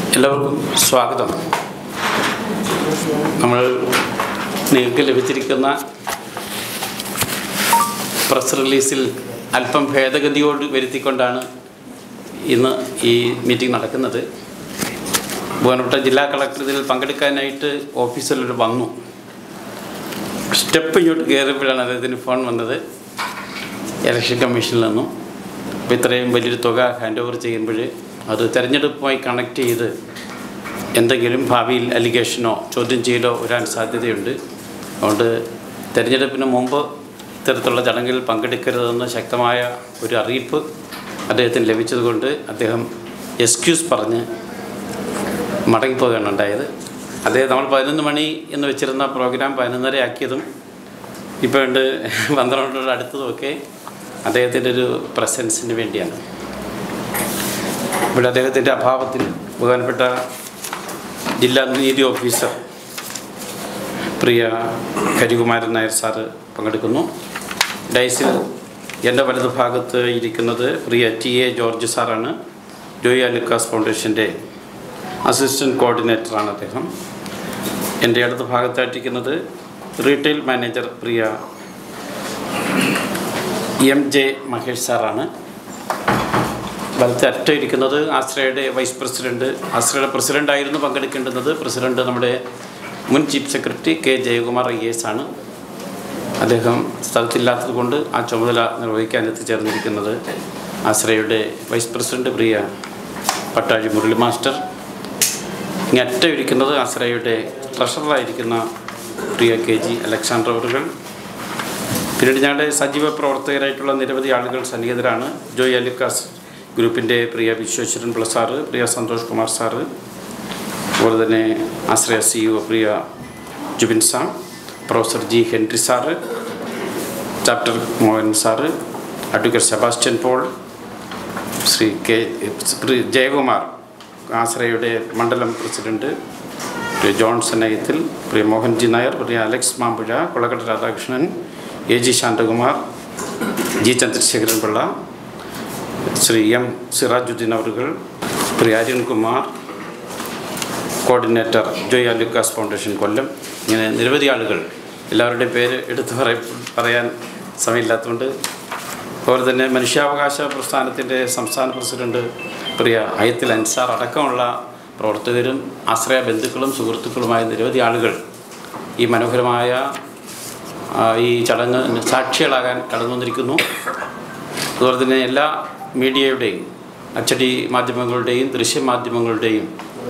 എല്ലാവർക്കും സ്വാഗതം നമ്മൾ നിങ്ങൾക്ക് ലഭിച്ചിരിക്കുന്ന പ്രസ് റിലീസിൽ അല്പം ഭേദഗതിയോട് വരുത്തിക്കൊണ്ടാണ് ഇന്ന് ഈ മീറ്റിംഗ് നടക്കുന്നത് ബഹുമാനപ്പെട്ട ജില്ലാ കളക്ടർ ഇതിൽ പങ്കെടുക്കാനായിട്ട് ഓഫീസിലൊരു വന്നു സ്റ്റെപ്പ് ഇങ്ങോട്ട് കയറിയപ്പോഴാണ് അദ്ദേഹത്തിന് ഫോൺ വന്നത് ഇലക്ഷൻ കമ്മീഷനിൽ നിന്നും അപ്പോൾ ഇത്രയും വലിയൊരു തുക ഹാൻഡ് ഓവർ ചെയ്യുമ്പോൾ അത് തെരഞ്ഞെടുപ്പുമായി കണക്ട് ചെയ്ത് എന്തെങ്കിലും ഭാവിയിൽ അലിഗേഷനോ ചോദ്യം ചെയ്യലോ വരാൻ സാധ്യതയുണ്ട് അതുകൊണ്ട് തെരഞ്ഞെടുപ്പിന് മുമ്പ് ഇത്തരത്തിലുള്ള ചടങ്ങിൽ പങ്കെടുക്കരുതെന്ന് ശക്തമായ ഒരു അറിയിപ്പ് അദ്ദേഹത്തിന് ലഭിച്ചതുകൊണ്ട് അദ്ദേഹം എക്സ്ക്യൂസ് പറഞ്ഞ് മടങ്ങിപ്പോവുകയാണ് ഉണ്ടായത് അദ്ദേഹം നമ്മൾ പതിനൊന്ന് മണി എന്ന് വെച്ചിരുന്ന പ്രോഗ്രാം പതിനൊന്നര ആക്കിയതും ഇപ്പോൾ ഉണ്ട് പന്ത്രണ്ടോട് അടുത്തതുമൊക്കെ അദ്ദേഹത്തിൻ്റെ ഒരു പ്രസൻസിന് വേണ്ടിയാണ് ഇവിടെ അദ്ദേഹത്തിൻ്റെ അഭാവത്തിൽ ബഹുമാനപ്പെട്ട ജില്ലാ നീതി ഓഫീസർ പ്രിയ ഹരികുമാരൻ നായർ സാറ് പങ്കെടുക്കുന്നു ഡൈസിൽ എൻ്റെ വലതു ഭാഗത്ത് ഇരിക്കുന്നത് പ്രിയ ടി എ ജോർജ് സാറാണ് ജോയി ലുക്കാസ് ഫൗണ്ടേഷൻ്റെ അസിസ്റ്റൻറ്റ് കോർഡിനേറ്ററാണ് അദ്ദേഹം എൻ്റെ ഇടത് ഭാഗത്തായിട്ടിരിക്കുന്നത് റീറ്റെയിൽ മാനേജർ പ്രിയ എം ജെ മഹേഷ് സാറാണ് വലത്തെ അറ്റം ഇരിക്കുന്നത് ആശ്രയയുടെ വൈസ് പ്രസിഡന്റ് ആശ്രയയുടെ പ്രസിഡന്റ് ആയിരുന്നു പങ്കെടുക്കേണ്ടുന്നത് പ്രസിഡന്റ് നമ്മുടെ മുൻ chief secretary K Jayakumar I S ആണ് അദ്ദേഹം സ്ഥലത്തില്ലാത്തത് കൊണ്ട് ആ ചുമതല നിർവഹിക്കാൻ എത്തിച്ചേർന്നിരിക്കുന്നത് ആശ്രയയുടെ വൈസ് പ്രസിഡന്റ് പ്രിയ പട്ടാഴി മുരളി മാസ്റ്റർ ഇനി അറ്റം ഇരിക്കുന്നത് ആശ്രയയുടെ ട്രഷററായിരിക്കുന്ന പ്രിയ കെ ജി അലക്സാണ്ടർ അവറുകൾ പിന്നീട് ഞങ്ങളുടെ സജീവ പ്രവർത്തകരായിട്ടുള്ള നിരവധി ആളുകൾ സന്നിഹിതരാണ് ജോയ് അലിക്കാസ് ഗ്രൂപ്പിൻ്റെ പ്രിയ വിശ്വേശ്വരൻ പിള്ള സാറ് പ്രിയ സന്തോഷ് കുമാർ സാറ് അതുപോലെ തന്നെ ആശ്രയ സി ഒ പ്രിയ Jubin sir professor G Henry sir chapter Mohan sir advocate Sebastian Paul Shri K Shri Jayakumar ആശ്രയയുടെ മണ്ഡലം പ്രസിഡന്റ് പ്രിയ ജോൺസൺ അയ്യത്തിൽ പ്രിയ മോഹൻജി നായർ പ്രിയ Alex Mambuzha Kolakkada Radhakrishnan A G Shanthakumar G Chandrasekharan Pillai Shri M Sirajuddin അവറുകൾ പ്രിയ അരുൺകുമാർ കോർഡിനേറ്റർ ജോയ് ലുക്കാസ് ഫൗണ്ടേഷൻ കൊല്ലം ഇങ്ങനെ നിരവധി ആളുകൾ എല്ലാവരുടെയും പേര് എടുത്തു പറയ പറയാൻ സമയമില്ലാത്തതുകൊണ്ട് അതുപോലെ തന്നെ മനുഷ്യാവകാശ പ്രസ്ഥാനത്തിൻ്റെ സംസ്ഥാന പ്രസിഡന്റ് പ്രിയ അയത്തിൽ അൻസാർ അടക്കമുള്ള പ്രവർത്തകരും ആശ്രയ ബന്ധുക്കളും സുഹൃത്തുക്കളുമായ നിരവധി ആളുകൾ ഈ മനോഹരമായ ആ, ഈ ചടങ്ങ് സാക്ഷികളാകാൻ കടന്നു വന്നിരിക്കുന്നു അതുപോലെ തന്നെ എല്ലാ മീഡിയയുടെയും അച്ചടി മാധ്യമങ്ങളുടെയും ദൃശ്യമാധ്യമങ്ങളുടെയും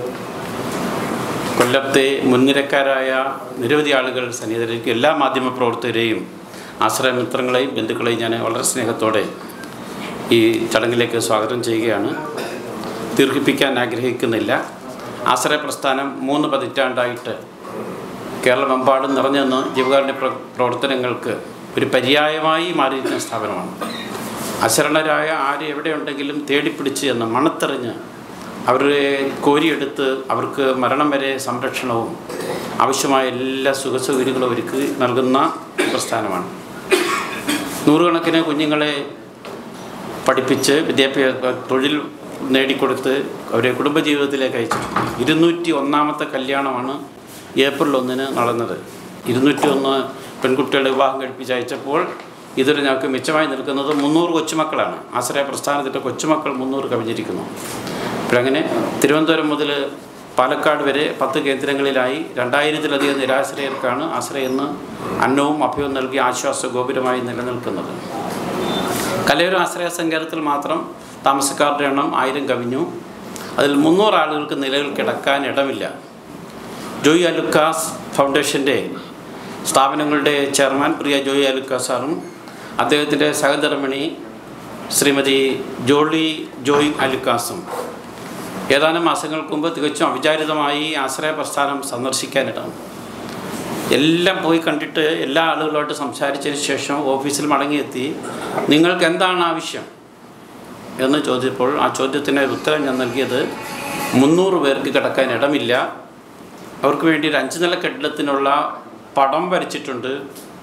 കൊല്ലത്തെ മുൻനിരക്കാരായ നിരവധി ആളുകൾ സന്നിഹിതരായിരിക്കും എല്ലാ മാധ്യമ പ്രവർത്തകരെയും ആശ്രയമിത്രങ്ങളെയും ബന്ധുക്കളെയും ഞാൻ വളരെ സ്നേഹത്തോടെ ഈ ചടങ്ങിലേക്ക് സ്വാഗതം ചെയ്യുകയാണ് ദീർഘിപ്പിക്കാൻ ആഗ്രഹിക്കുന്നില്ല ആശ്രയ പ്രസ്ഥാനം മൂന്ന് പതിറ്റാണ്ടായിട്ട് കേരളമെമ്പാടും നിറഞ്ഞു നിന്ന് ജീവകാരുണ്യ പ്ര പ്രവർത്തനങ്ങൾക്ക് ഒരു പര്യായമായി മാറിയിരിക്കുന്ന സ്ഥാപനമാണ് അശരണരായ ആര് എവിടെയുണ്ടെങ്കിലും തേടിപ്പിടിച്ച് എന്ന് മണത്തെറിഞ്ഞ് അവരെ കോരിയെടുത്ത് അവർക്ക് മരണം വരെ സംരക്ഷണവും ആവശ്യമായ എല്ലാ സുഖസൗകര്യങ്ങളും ഒരുക്കി നൽകുന്ന പ്രസ്ഥാനമാണ് നൂറുകണക്കിന് കുഞ്ഞുങ്ങളെ പഠിപ്പിച്ച് വിദ്യാഭ്യാസ തൊഴിൽ നേടിക്കൊടുത്ത് അവരെ കുടുംബജീവിതത്തിലേക്ക് അയച്ചു ഇരുന്നൂറ്റി ഒന്നാമത്തെ കല്യാണമാണ് ഏപ്രിൽ ഒന്നിന് നടന്നത് ഇരുന്നൂറ്റി ഒന്ന് പെൺകുട്ടികളുടെ വിവാഹം കഴിപ്പിച്ച് അയച്ചപ്പോൾ ഇതൊരു ഞങ്ങൾക്ക് മിച്ചമായി നിൽക്കുന്നത് മുന്നൂറ് കൊച്ചുമക്കളാണ് ആശ്രയ പ്രസ്ഥാനത്തിൻ്റെ കൊച്ചുമക്കൾ മുന്നൂറ് കവിഞ്ഞിരിക്കുന്നു അപ്പോഴങ്ങനെ തിരുവനന്തപുരം മുതൽ പാലക്കാട് വരെ പത്ത് കേന്ദ്രങ്ങളിലായി രണ്ടായിരത്തിലധികം നിരാശ്രയർക്കാണ് ആശ്രയം ഇന്ന് അന്നവും അഭയവും നൽകി ആശ്വാസ ഗോപുരമായി നിലനിൽക്കുന്നത് കലയൊരു ആശ്രയ സങ്കേതത്തിൽ മാത്രം താമസക്കാരുടെ എണ്ണം ആയിരം കവിഞ്ഞു അതിൽ മുന്നൂറ് ആളുകൾക്ക് നിലവിൽ കിടക്കാൻ ഇടമില്ല ജോയി അലുക്കാസ് ഫൗണ്ടേഷൻ്റെ സ്ഥാപനങ്ങളുടെ ചെയർമാൻ പ്രിയ ജോയി അലുക്കാസ് സാറും അദ്ദേഹത്തിൻ്റെ സഹധർമ്മിണി ശ്രീമതി ജോളി ജോയ് അലുക്കാസും ഏതാനും മാസങ്ങൾക്ക് മുമ്പ് തികച്ചും അവിചാരിതമായി ആശ്രയ പ്രസ്ഥാനം സന്ദർശിക്കാനിടം എല്ലാം പോയി കണ്ടിട്ട് എല്ലാ ആളുകളോട്ട് സംസാരിച്ചതിന് ശേഷം ഓഫീസിൽ മടങ്ങിയെത്തി നിങ്ങൾക്ക് എന്താണ് ആവശ്യം എന്ന് ചോദിച്ചപ്പോൾ ആ ചോദ്യത്തിന് ഒരു ഉത്തരം ഞാൻ നൽകിയത് മുന്നൂറ് പേർക്ക് കിടക്കാൻ ഇടമില്ല അവർക്ക് വേണ്ടി ഒരു അഞ്ച് നില കെട്ടിടത്തിനുള്ള പടം വരച്ചിട്ടുണ്ട്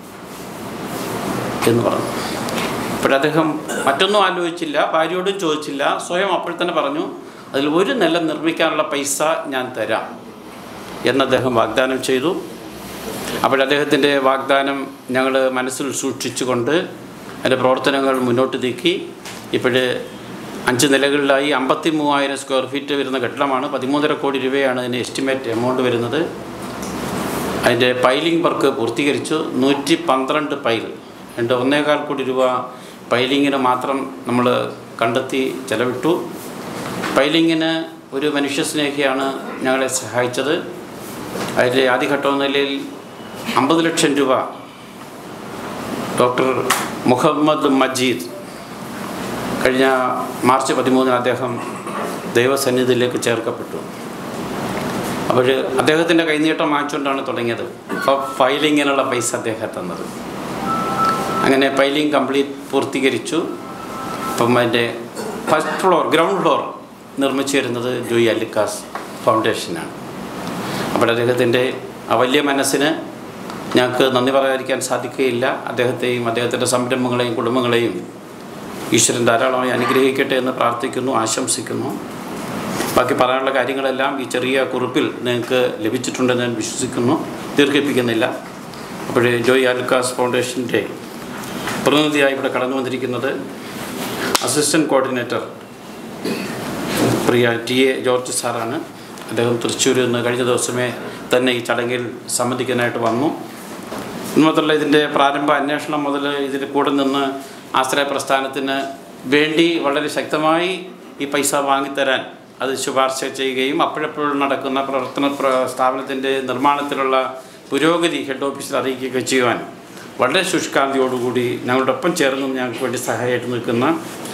എന്ന് പറഞ്ഞു അപ്പോൾ അദ്ദേഹം മറ്റൊന്നും ആലോചിച്ചില്ല ഭാര്യയോടും ചോദിച്ചില്ല സ്വയം അപ്പോൾ തന്നെ പറഞ്ഞു അതിൽ ഒരു നില നിർമ്മിക്കാനുള്ള പൈസ ഞാൻ തരാം എന്ന് അദ്ദേഹം വാഗ്ദാനം ചെയ്തു അപ്പോൾ അദ്ദേഹത്തിൻ്റെ വാഗ്ദാനം ഞങ്ങൾ മനസ്സിൽ സൂക്ഷിച്ചുകൊണ്ട് അതിൻ്റെ പ്രവർത്തനങ്ങൾ മുന്നോട്ട് നീക്കി ഇപ്പോഴ് അഞ്ച് നിലകളിലായി അമ്പത്തി മൂവായിരം സ്ക്വയർ ഫീറ്റ് വരുന്ന കെട്ടിടമാണ് പതിമൂന്നര കോടി രൂപയാണ് അതിന് എസ്റ്റിമേറ്റ് എമൗണ്ട് വരുന്നത് അതിൻ്റെ പൈലിംഗ് വർക്ക് പൂർത്തീകരിച്ചു നൂറ്റി പന്ത്രണ്ട് പൈൽ രണ്ട് ഒന്നേകാൽ കോടി രൂപ പൈലിങ്ങിന് മാത്രം നമ്മൾ കണ്ടെത്തി ചെലവിട്ടു പൈലിങ്ങിന് ഒരു മനുഷ്യസ്നേഹിയാണ് ഞങ്ങളെ സഹായിച്ചത് അതിൻ്റെ ആദ്യഘട്ട നിലയിൽ അമ്പത് ലക്ഷം രൂപ ഡോക്ടർ മുഹമ്മദ് മജീദ് കഴിഞ്ഞ മാർച്ച് പതിമൂന്നിന് അദ്ദേഹം ദൈവസന്നിധിയിലേക്ക് ചേർക്കപ്പെട്ടു അപ്പോൾ അദ്ദേഹത്തിൻ്റെ കൈനീട്ടം വാങ്ങിച്ചുകൊണ്ടാണ് തുടങ്ങിയത് അപ്പോൾ ഫയലിങ്ങിനുള്ള പൈസ അദ്ദേഹം തന്നത് അങ്ങനെ ഫയലിംഗ് കംപ്ലീറ്റ് പൂർത്തീകരിച്ചു അപ്പം അതിൻ്റെ ഫസ്റ്റ് ഫ്ലോർ ഗ്രൗണ്ട് ഫ്ലോർ നിർമ്മിച്ചു വരുന്നത് ജോയി അല്ലിക്കാസ് ഫൗണ്ടേഷനാണ് അപ്പോൾ അദ്ദേഹത്തിൻ്റെ ആ വലിയ മനസ്സിന് ഞങ്ങൾക്ക് നന്ദി പറയാതിരിക്കാൻ സാധിക്കുകയില്ല അദ്ദേഹത്തെയും അദ്ദേഹത്തിൻ്റെ സംരംഭങ്ങളെയും കുടുംബങ്ങളെയും ഈശ്വരൻ ധാരാളമായി അനുഗ്രഹിക്കട്ടെ എന്ന് പ്രാർത്ഥിക്കുന്നു ആശംസിക്കുന്നു ബാക്കി പറയാനുള്ള കാര്യങ്ങളെല്ലാം ഈ ചെറിയ കുറിപ്പിൽ നിങ്ങൾക്ക് ലഭിച്ചിട്ടുണ്ടെന്ന് ഞാൻ വിശ്വസിക്കുന്നു ദീർഘിപ്പിക്കുന്നില്ല അപ്പോൾ ജോയ് ആൽക്കാസ് ഫൗണ്ടേഷൻ്റെ പ്രതിനിധിയായി ഇവിടെ കടന്നു വന്നിരിക്കുന്നത് അസിസ്റ്റൻറ്റ് കോർഡിനേറ്റർ പ്രിയ ടി എ ജോർജ് സാറാണ് അദ്ദേഹം തൃശ്ശൂരിൽ നിന്ന് കഴിഞ്ഞ ദിവസമേ തന്നെ ഈ ചടങ്ങിൽ സംബന്ധിക്കാനായിട്ട് വന്നു മാത്രമല്ല ഇതിൻ്റെ പ്രാരംഭ അന്വേഷണം മുതൽ ഇതിൽ കൂടെ നിന്ന് ആശ്രയ പ്രസ്ഥാനത്തിന് വേണ്ടി വളരെ ശക്തമായി ഈ പൈസ വാങ്ങിത്തരാൻ അത് ശുപാർശ ചെയ്യുകയും അപ്പോഴപ്പോഴും നടക്കുന്ന പ്രവർത്തന പ്ര- സ്ഥാപനത്തിൻ്റെ നിർമ്മാണത്തിലുള്ള പുരോഗതി ഹെഡ് ഓഫീസിൽ അറിയിക്കുകയൊക്കെ ചെയ്യുവാൻ വളരെ ശുഷ്കാന്തിയോടുകൂടി ഞങ്ങളുടെ ഒപ്പം ചേർന്ന് ഞങ്ങൾക്ക് വേണ്ടി സഹായമായിട്ട് നിൽക്കുന്ന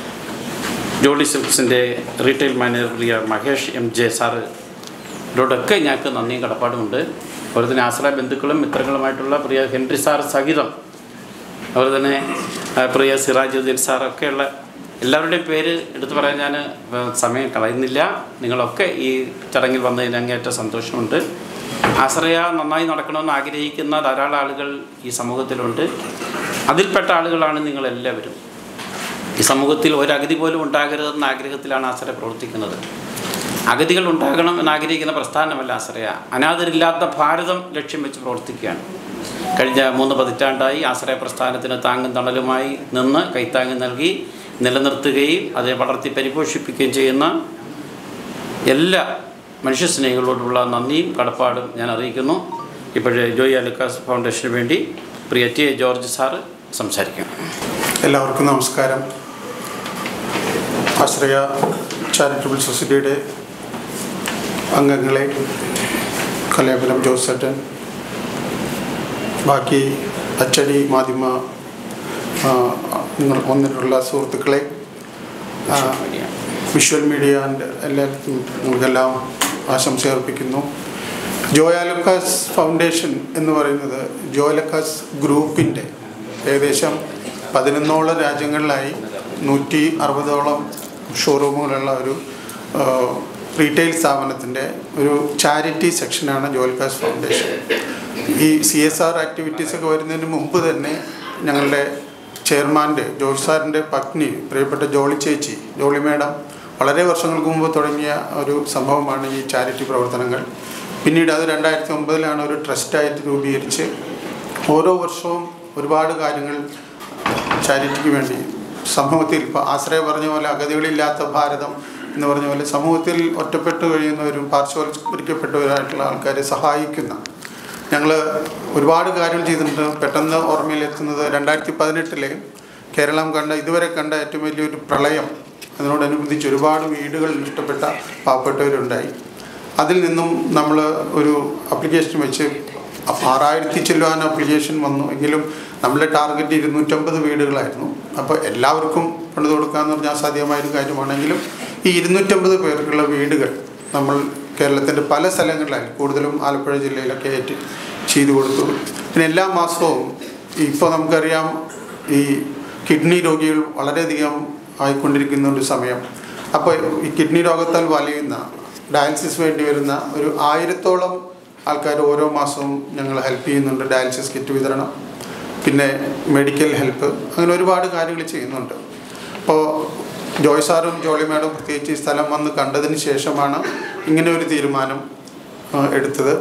ജോളി സിൽക്സിൻ്റെ റീറ്റെയിൽ മാനേജർ പ്രിയ മഹേഷ് എം ജെ സാറ് ഇവരോടൊക്കെ ഞങ്ങൾക്ക് നന്ദിയും കടപ്പാടുമുണ്ട് അതുപോലെ തന്നെ ആശ്രയ ബന്ധുക്കളും മിത്രങ്ങളുമായിട്ടുള്ള പ്രിയ ഹെൻറി സാർ സഹിതം അതുപോലെ തന്നെ ആ, പ്രിയ സിറാജുദ്ദീൻ സാറൊക്കെയുള്ള എല്ലാവരുടെയും പേര് എടുത്തു പറയാൻ ഞാൻ ആ, സമയം കളയുന്നില്ല നിങ്ങളൊക്കെ ഈ ചടങ്ങിൽ വന്നതിന് അങ്ങേയറ്റം സന്തോഷമുണ്ട് ആശ്രയ നന്നായി നടക്കണമെന്ന് ആഗ്രഹിക്കുന്ന ധാരാളം ആളുകൾ ഈ സമൂഹത്തിലുണ്ട് അതിൽപ്പെട്ട ആളുകളാണ് നിങ്ങളെല്ലാവരും ഈ സമൂഹത്തിൽ ഒരഗതി പോലും ഉണ്ടാകരുതെന്ന ആഗ്രഹത്തിലാണ് ആശ്രയ പ്രവർത്തിക്കുന്നത് അഗതികൾ ഉണ്ടാകണം എന്ന് ആഗ്രഹിക്കുന്ന പ്രസ്ഥാനമല്ല ആശ്രയ അനാഥരില്ലാത്ത ഭാരതം ലക്ഷ്യം വെച്ച് പ്രവർത്തിക്കുകയാണ് കഴിഞ്ഞ മൂന്ന് പതിറ്റാണ്ടായി ആശ്രയ പ്രസ്ഥാനത്തിന് താങ്ങും തണലുമായി നിന്ന് കൈത്താങ്ങ് നൽകി നിലനിർത്തുകയും അത് വളർത്തി പരിപോഷിപ്പിക്കുകയും ചെയ്യുന്ന എല്ലാ മനുഷ്യസ്നേഹികളോടുള്ള നന്ദിയും കടപ്പാടും ഞാൻ അറിയിക്കുന്നു ഇപ്പോഴേ ജോയി അലുക്കാസ് ഫൗണ്ടേഷന് വേണ്ടി പ്രിയ ടി എ ജോർജ് സാറ് സംസാരിക്കും എല്ലാവർക്കും നമസ്കാരം ആശ്രയ ചാരിറ്റബിൾ സൊസൈറ്റിയുടെ അംഗങ്ങളെ കലേബലം ജോസേട്ടൻ ബാക്കി അച്ചടി മാധ്യമ ആ, നിങ്ങൾ വന്നിട്ടുള്ള സുഹൃത്തുക്കളെ ആ, വിഷ്വൽ മീഡിയ ആൻഡ് എല്ലാവർക്കും നിങ്ങൾക്കെല്ലാം ആശംസ അർപ്പിക്കുന്നു ജോയാലുക്കാസ് ഫൗണ്ടേഷൻ എന്ന് പറയുന്നത് ജോയലക്കാസ് ഗ്രൂപ്പിൻ്റെ ഏകദേശം പതിനൊന്നോളം രാജ്യങ്ങളിലായി നൂറ്റി അറുപതോളം ഷോറൂമുകളുള്ള ഒരു റീറ്റെയിൽ സ്ഥാപനത്തിൻ്റെ ഒരു ചാരിറ്റി സെക്ഷനാണ് ജോയൽക്കാസ് ഫൗണ്ടേഷൻ ഈ സി എസ് ആർ ആക്ടിവിറ്റീസൊക്കെ വരുന്നതിന് മുമ്പ് തന്നെ ഞങ്ങളുടെ ചെയർമാൻ്റെ ജോഷ് സാറിൻ്റെ പത്നി പ്രിയപ്പെട്ട ജോളി ചേച്ചി ജോളി മേഡം വളരെ വർഷങ്ങൾക്ക് മുമ്പ് തുടങ്ങിയ ഒരു സംഭവമാണ് ഈ ചാരിറ്റി പ്രവർത്തനങ്ങൾ പിന്നീട് അത് രണ്ടായിരത്തി ഒമ്പതിലാണ് ഒരു ട്രസ്റ്റായിട്ട് രൂപീകരിച്ച് ഓരോ വർഷവും ഒരുപാട് കാര്യങ്ങൾ ചാരിറ്റിക്ക് വേണ്ടി സമൂഹത്തിൽ ഇപ്പോൾ ആശ്രയ പറഞ്ഞ പോലെ അഗതികളില്ലാത്ത ഭാരതം എന്ന് പറഞ്ഞ പോലെ സമൂഹത്തിൽ ഒറ്റപ്പെട്ട് കഴിയുന്നവരും പാർശ്വവൽക്കരിക്കപ്പെട്ടവരായിട്ടുള്ള ആൾക്കാരെ സഹായിക്കുന്ന ഞങ്ങൾ ഒരുപാട് കാര്യങ്ങൾ ചെയ്തിട്ടുണ്ട് പെട്ടെന്ന് ഓർമ്മയിലെത്തുന്നത് രണ്ടായിരത്തി പതിനെട്ടിലെ കേരളം കണ്ട ഇതുവരെ കണ്ട ഏറ്റവും വലിയൊരു പ്രളയം അതിനോടനുബന്ധിച്ച് ഒരുപാട് വീടുകൾ നഷ്ടപ്പെട്ട പാവപ്പെട്ടവരുണ്ടായി അതിൽ നിന്നും നമ്മൾ ഒരു അപ്ലിക്കേഷൻ വെച്ച് അപ്പോൾ ആറായിരത്തി ചെല്ലുവാൻ അപ്ലിക്കേഷൻ വന്നു എങ്കിലും നമ്മുടെ ടാർഗറ്റ് ഇരുന്നൂറ്റമ്പത് വീടുകളായിരുന്നു അപ്പോൾ എല്ലാവർക്കും പണിത് കൊടുക്കാമെന്ന് പറഞ്ഞാൽ അസാധ്യമായൊരു കാര്യമാണെങ്കിലും ഈ ഇരുന്നൂറ്റമ്പത് പേർക്കുള്ള വീടുകൾ നമ്മൾ കേരളത്തിൻ്റെ പല സ്ഥലങ്ങളിലായി കൂടുതലും ആലപ്പുഴ ജില്ലയിലൊക്കെ ആയിട്ട് ചെയ്തു കൊടുത്തു പിന്നെ എല്ലാ മാസവും ഇപ്പോൾ നമുക്കറിയാം ഈ കിഡ്നി രോഗികൾ വളരെയധികം ആയിക്കൊണ്ടിരിക്കുന്ന ഒരു സമയം അപ്പോൾ ഈ കിഡ്നി രോഗത്താൽ വലയുന്ന ഡയാലിസിസ് വേണ്ടി വരുന്ന ഒരു ആയിരത്തോളം ആൾക്കാർ ഓരോ മാസവും ഞങ്ങൾ ഹെൽപ്പ് ചെയ്യുന്നുണ്ട് ഡയാലിസിസ് കിറ്റ് വിതരണം പിന്നെ മെഡിക്കൽ ഹെൽപ്പ് അങ്ങനെ ഒരുപാട് കാര്യങ്ങൾ ചെയ്യുന്നുണ്ട് അപ്പോൾ ജോയ് സാറും ജോളി മാഡും പ്രത്യേകിച്ച് ഈ സ്ഥലം വന്ന് കണ്ടതിന് ശേഷമാണ് ഇങ്ങനെ ഒരു തീരുമാനം ആ, എടുത്തത്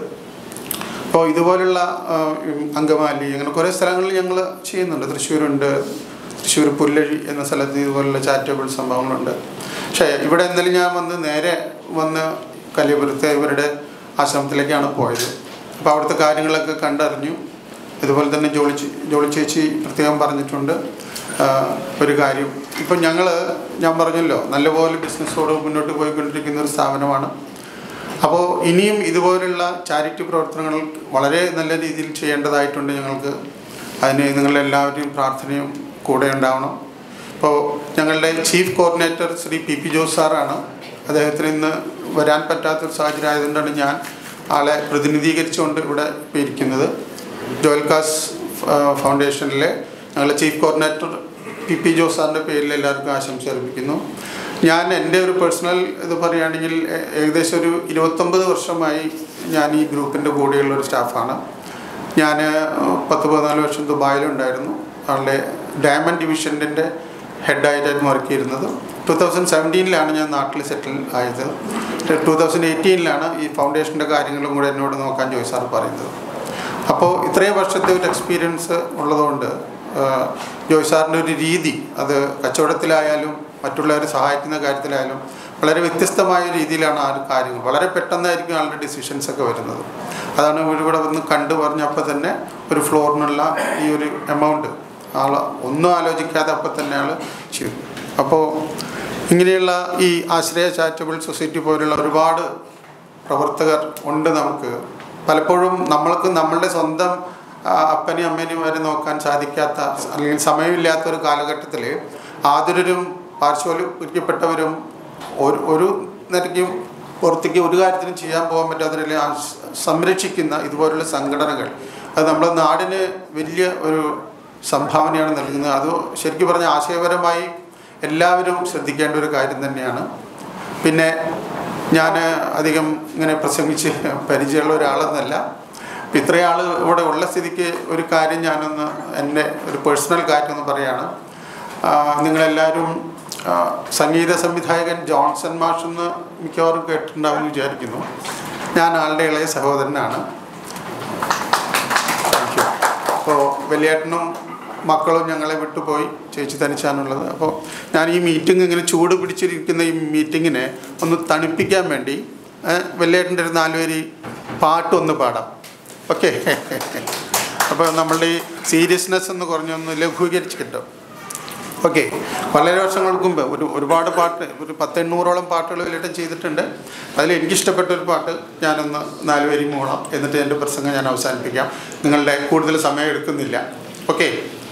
അപ്പോൾ ഇതുപോലുള്ള ആ, ഉം, അങ്കമാലി അങ്ങനെ കുറേ സ്ഥലങ്ങളിൽ ഞങ്ങൾ ചെയ്യുന്നുണ്ട് തൃശ്ശൂരുണ്ട് തൃശ്ശൂർ പുല്ലഴി എന്ന സ്ഥലത്ത് ഇതുപോലുള്ള ചാരിറ്റബിൾ സംഭവങ്ങളുണ്ട് പക്ഷേ ഇവിടെ എന്തായാലും ഞാൻ വന്ന് നേരെ വന്ന് കലിയപുരത്തെ ഇവരുടെ ആശ്രമത്തിലേക്കാണ് പോയത് അപ്പോൾ അവിടുത്തെ കാര്യങ്ങളൊക്കെ കണ്ടറിഞ്ഞു ഇതുപോലെ തന്നെ ജോളി ചേ- ജോളി ചേച്ചി പ്രത്യേകം പറഞ്ഞിട്ടുണ്ട് ആ, ഒരു കാര്യം ഇപ്പം ഞങ്ങൾ ഞാൻ പറഞ്ഞല്ലോ നല്ലപോലെ ബിസിനസ്സോട് മുന്നോട്ട് പോയിക്കൊണ്ടിരിക്കുന്ന ഒരു സ്ഥാപനമാണ് അപ്പോൾ ഇനിയും ഇതുപോലുള്ള ചാരിറ്റി പ്രവർത്തനങ്ങൾ വളരെ നല്ല രീതിയിൽ ചെയ്യേണ്ടതായിട്ടുണ്ട് ഞങ്ങൾക്ക് അതിന് നിങ്ങളെല്ലാവരുടെയും പ്രാർത്ഥനയും കൂടെ ഉണ്ടാവണം ഇപ്പോൾ ഞങ്ങളുടെ chief coordinator Shri P P Jose സാറാണ് അദ്ദേഹത്തിന് ഇന്ന് വരാൻ പറ്റാത്തൊരു സാഹചര്യം ആയതുകൊണ്ടാണ് ഞാൻ ആളെ പ്രതിനിധീകരിച്ചുകൊണ്ട് ഇവിടെ ഇപ്പോൾ ഇരിക്കുന്നത് ജോൽക്കാസ് ഫൗണ്ടേഷനിലെ ഞങ്ങളുടെ chief coordinator P P Jose സാറിൻ്റെ പേരിൽ എല്ലാവർക്കും ആശംസ അർപ്പിക്കുന്നു ഞാൻ എൻ്റെ ഒരു പേഴ്സണൽ ഇത് പറയുകയാണെങ്കിൽ ഏ- ഏകദേശം ഒരു ഇരുപത്തൊമ്പത് വർഷമായി ഞാൻ ഈ ഗ്രൂപ്പിൻ്റെ കൂടെയുള്ള ഒരു സ്റ്റാഫാണ് ഞാൻ പത്ത് പതിനാല് വർഷം ദുബായിലുണ്ടായിരുന്നു അവിടെ ഡയമണ്ട് ഡിവിഷൻ്റെ ഹെഡായിട്ടായിരുന്നു വർക്ക് ചെയ്യുന്നത് ടു തൗസൻഡ് സെവൻറ്റീനിലാണ് ഞാൻ നാട്ടിൽ സെറ്റിൽ ആയത് ടു തൗസൻഡ് എയ്റ്റീനിലാണ് ഈ ഫൗണ്ടേഷൻ്റെ കാര്യങ്ങളും കൂടെ എന്നോട് നോക്കാൻ ജോയ് സാർ പറയുന്നത് അപ്പോൾ ഇത്രയും വർഷത്തെ ഒരു എക്സ്പീരിയൻസ് ഉള്ളതുകൊണ്ട് ആ, ജോയ് സാറിൻ്റെ ഒരു രീതി അത് കച്ചവടത്തിലായാലും മറ്റുള്ളവരെ സഹായിക്കുന്ന കാര്യത്തിലായാലും വളരെ വ്യത്യസ്തമായ രീതിയിലാണ് ആ ഒരു കാര്യങ്ങൾ വളരെ പെട്ടെന്നായിരിക്കും ആളുടെ ഡിസിഷൻസ് ഒക്കെ വരുന്നത് അതാണ് ഇവിടെ വന്ന് കണ്ടു പറഞ്ഞപ്പോൾ തന്നെ ഒരു ഫ്ലോറിനുള്ള ഈ ഒരു എമൗണ്ട് ആൾ ഒന്നും ആലോചിക്കാതെ അപ്പം തന്നെ ആൾ ചെയ്തു അപ്പോൾ ഇങ്ങനെയുള്ള ഈ ആശ്രയ ചാരിറ്റബിൾ സൊസൈറ്റി പോലുള്ള ഒരുപാട് പ്രവർത്തകർ ഉണ്ട് നമുക്ക് പലപ്പോഴും നമ്മൾക്ക് നമ്മളുടെ സ്വന്തം ആ, അപ്പനെയും അമ്മേനെയും വരെ നോക്കാൻ സാധിക്കാത്ത അല്ലെങ്കിൽ സമയമില്ലാത്ത ഒരു കാലഘട്ടത്തിൽ ആതുരരും പാർശ്വവൽക്കരിക്കപ്പെട്ടവരും ഒരു ഒരു നിരക്കും പുറത്തേക്ക് ഒരു കാര്യത്തിനും ചെയ്യാൻ പോകാൻ പറ്റാത്തവരെ ആ സ് സംരക്ഷിക്കുന്ന ഇതുപോലുള്ള സംഘടനകൾ അത് നമ്മുടെ നാടിന് വലിയ ഒരു സംഭാവനയാണ് നൽകുന്നത് അത് ശരിക്കും പറഞ്ഞാൽ ആശയപരമായി എല്ലാവരും ശ്രദ്ധിക്കേണ്ട ഒരു കാര്യം തന്നെയാണ് പിന്നെ ഞാൻ അധികം ഇങ്ങനെ പ്രസംഗിച്ച് പരിചയമുള്ള ഒരാളെന്നല്ല ഇപ്പം ഇത്രയും ആൾ ഇവിടെ ഉള്ള സ്ഥിതിക്ക് ഒരു കാര്യം ഞാനൊന്ന് എൻ്റെ ഒരു പേഴ്സണൽ കാര്യം ഒന്ന് പറയാണ് ആ, നിങ്ങളെല്ലാവരും ആ, സംഗീത സംവിധായകൻ ജോൺസൺ മാഷ് എന്ന് മിക്കവാറും കേട്ടിട്ടുണ്ടാവുമെന്ന് വിചാരിക്കുന്നു ഞാൻ ആളുടെ ഇളയ സഹോദരനാണ് താങ്ക് യു അപ്പോൾ വലിയേട്ടനും മക്കളും ഞങ്ങളെ വിട്ടുപോയി ചേച്ചി തനിച്ചാണുള്ളത് അപ്പോൾ ഞാൻ ഈ മീറ്റിംഗ് ഇങ്ങനെ ചൂട് പിടിച്ചിരിക്കുന്ന ഈ മീറ്റിങ്ങിനെ ഒന്ന് തണുപ്പിക്കാൻ വേണ്ടി വലിയേട്ടൻ്റെ ഒരു നാലുപേരി പാട്ടൊന്ന് പാടാം ഓക്കെ അപ്പോൾ നമ്മളുടെ ഈ സീരിയസ്നെസ് എന്ന് കുറഞ്ഞൊന്ന് ലഘൂകരിച്ച് കിട്ടും ഓക്കെ വളരെ വർഷങ്ങൾക്ക് മുമ്പ് ഒരു ഒരുപാട് പാട്ട് ഒരു പത്തെണ്ണൂറോളം പാട്ടുകൾ വലിയേട്ടൻ ചെയ്തിട്ടുണ്ട് അതിൽ എനിക്കിഷ്ടപ്പെട്ട ഒരു പാട്ട് ഞാനൊന്ന് നാലുപേരി മൂളാം എന്നിട്ട് എൻ്റെ പ്രസംഗം ഞാൻ അവസാനിപ്പിക്കാം നിങ്ങളുടെ കൂടുതൽ സമയം എടുക്കുന്നില്ല ഓക്കെ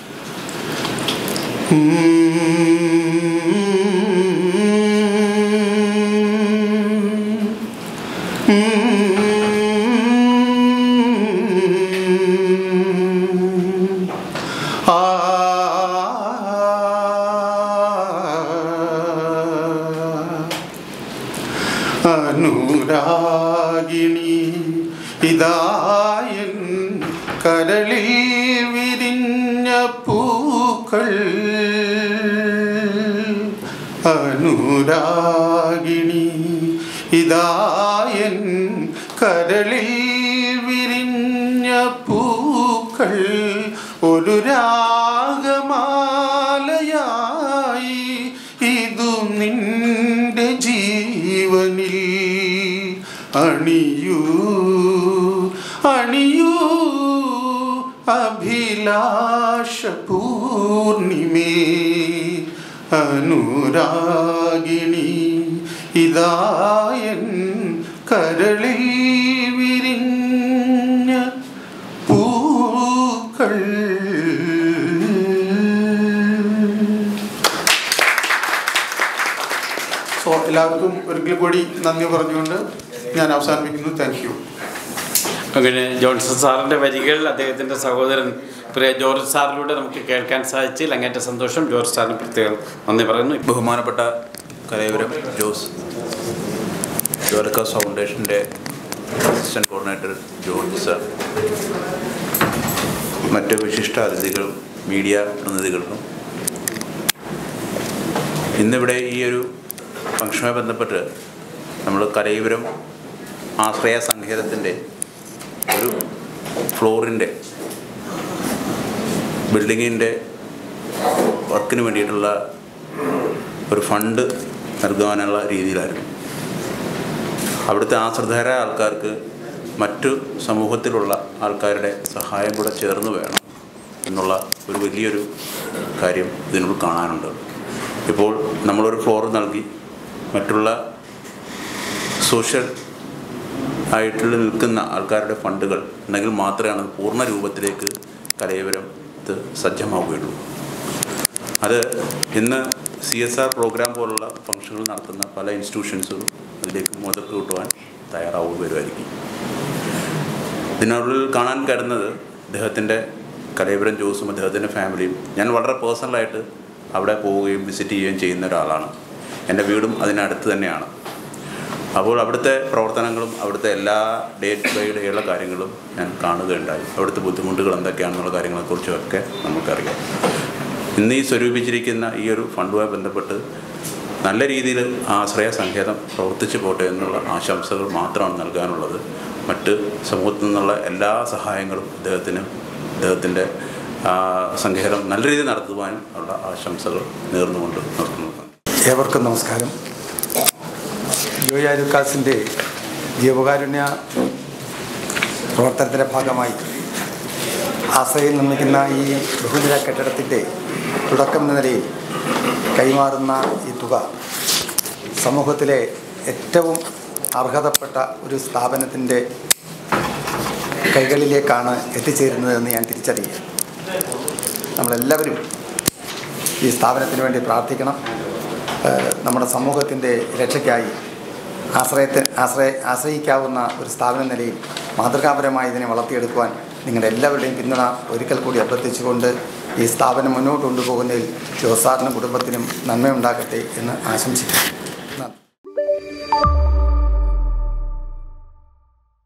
അനുരാഗിണി ഇതായൻ കരളിൽ വിരിഞ്ഞ പൂക്കൾ അനുരാഗിണി ഇതായൻ കരളിൽ വിരിഞ്ഞ പൂക്കൾ ഒരു രാഗമാലയായി ഇതു നിന്റെ ജീവനിൽ അണിയൂ അണിയൂ അഭിലാഷ പൂർണിമേ അനുരാഗിണി ഇതായൻ കരളിൽ വിരിഞ്ഞ പൂക്കൾ സോ എല്ലാവർക്കും ഒരിക്കൽ കൂടി നന്ദി പറഞ്ഞുകൊണ്ട് ഞാൻ അവസാനിപ്പിക്കുന്നു താങ്ക് യു അങ്ങനെ ജോൺസൺ സാറിൻ്റെ വരികൾ അദ്ദേഹത്തിൻ്റെ സഹോദരൻ പ്രിയ ജോർജ് സാറിലൂടെ നമുക്ക് കേൾക്കാൻ സാധിച്ചതിൽ അങ്ങേറ്റ സന്തോഷം ജോർജ് സാറിന് പ്രത്യേകം നന്ദി പറയുന്നു ബഹുമാനപ്പെട്ട കലയപുരം ജോസ് ജോലക്കാസ് ഫൗണ്ടേഷൻ്റെ അസിസ്റ്റൻറ്റ് കോർഡിനേറ്റർ ജോർജ് സർ മറ്റ് വിശിഷ്ട അതിഥികളും മീഡിയ പ്രതിനിധികൾക്കും ഇന്നിവിടെ ഈ ഒരു ഫംഗ്ഷനുമായി ബന്ധപ്പെട്ട് നമ്മൾ കലൈപുരം ആശ്രയ സങ്കേതത്തിൻ്റെ ഒരു ഫ്ലോറിൻ്റെ ബിൽഡിങ്ങിൻ്റെ വർക്കിന് വേണ്ടിയിട്ടുള്ള ഒരു ഫണ്ട് നൽകാനുള്ള രീതിയിലായിരുന്നു അവിടുത്തെ ആശ്രിതരായ ആൾക്കാർക്ക് മറ്റു സമൂഹത്തിലുള്ള ആൾക്കാരുടെ സഹായം കൂടെ ചേർന്ന് വേണം എന്നുള്ള ഒരു വലിയൊരു കാര്യം ഇതിനുള്ളിൽ കാണാനുണ്ട് ഇപ്പോൾ നമ്മളൊരു ഫ്ലോർ നൽകി മറ്റുള്ള സോഷ്യൽ ആയിട്ട് നിൽക്കുന്ന ആൾക്കാരുടെ ഫണ്ടുകൾ ഉണ്ടെങ്കിൽ മാത്രമേ അത് പൂർണ്ണ രൂപത്തിലേക്ക് കലയവരം ഇത് സജ്ജമാവുകയുള്ളൂ അത് ഇന്ന് സി എസ് ആർ പ്രോഗ്രാം പോലുള്ള ഫംഗ്ഷനുകൾ നടത്തുന്ന പല ഇൻസ്റ്റിറ്റ്യൂഷൻസും അതിലേക്ക് മുതൽക്ക് കൂട്ടുവാൻ തയ്യാറാവുക വരുമായിരിക്കും ഇതിനുള്ളിൽ കാണാൻ കരുന്നത് അദ്ദേഹത്തിൻ്റെ കലയപുരം ജോസും അദ്ദേഹത്തിൻ്റെ ഫാമിലിയും ഞാൻ വളരെ പേഴ്സണലായിട്ട് അവിടെ പോവുകയും വിസിറ്റ് ചെയ്യുകയും ചെയ്യുന്ന ഒരാളാണ് എൻ്റെ വീടും അതിനടുത്ത് തന്നെയാണ് അപ്പോൾ അവിടുത്തെ പ്രവർത്തനങ്ങളും അവിടുത്തെ എല്ലാ ഡേ ബൈ ഡേ ഉള്ള കാര്യങ്ങളും ഞാൻ കാണുകയുണ്ടായി അവിടുത്തെ ബുദ്ധിമുട്ടുകൾ എന്തൊക്കെയാണെന്നുള്ള കാര്യങ്ങളെക്കുറിച്ചൊക്കെ നമുക്കറിയാം ഇന്ന് ഈ സ്വരൂപിച്ചിരിക്കുന്ന ഈ ഒരു ഫണ്ടുമായി ബന്ധപ്പെട്ട് നല്ല രീതിയിൽ ആശ്രയ സങ്കേതം പ്രവർത്തിച്ചു പോട്ടെ എന്നുള്ള ആശംസകൾ മാത്രമാണ് നൽകാനുള്ളത് മറ്റ് സമൂഹത്തിൽ നിന്നുള്ള എല്ലാ സഹായങ്ങളും അദ്ദേഹത്തിന് അദ്ദേഹത്തിൻ്റെ സങ്കേതം നല്ല രീതിയിൽ നടത്തുവാനും ഉള്ള ആശംസകൾ നേർന്നുകൊണ്ട് നിർത്തുന്നു ഏവർക്കും നമസ്കാരം ജോയി ആലുക്കാസിൻ്റെ ജീവകാരുണ്യ പ്രവർത്തനത്തിൻ്റെ ഭാഗമായി ആശ്രയിൽ നിർമ്മിക്കുന്ന ഈ ബഹുനില കെട്ടിടത്തിൻ്റെ തുടക്കം എന്ന നിലയിൽ കൈമാറുന്ന ഈ തുക സമൂഹത്തിലെ ഏറ്റവും അർഹതപ്പെട്ട ഒരു സ്ഥാപനത്തിൻ്റെ കൈകളിലേക്കാണ് എത്തിച്ചേരുന്നതെന്ന് ഞാൻ തിരിച്ചറിയുക നമ്മളെല്ലാവരും ഈ സ്ഥാപനത്തിന് വേണ്ടി പ്രാർത്ഥിക്കണം ഏഹ് നമ്മുടെ സമൂഹത്തിൻ്റെ രക്ഷയ്ക്കായി ആശ്രയത്തെ ആശ്രയ ആശ്രയിക്കാവുന്ന ഒരു സ്ഥാപന നിലയിൽ മാതൃകാപരമായി ഇതിനെ വളർത്തിയെടുക്കുവാൻ നിങ്ങളുടെ എല്ലാവരുടെയും പിന്തുണ ഒരിക്കൽ കൂടി അഭ്യർത്ഥിച്ചുകൊണ്ട് ഈ സ്ഥാപനം മുന്നോട്ട് കൊണ്ടുപോകുന്നതിൽ ജോസാറിനും കുടുംബത്തിനും നന്മയുണ്ടാകട്ടെ എന്ന് ആശംസിക്കുന്നു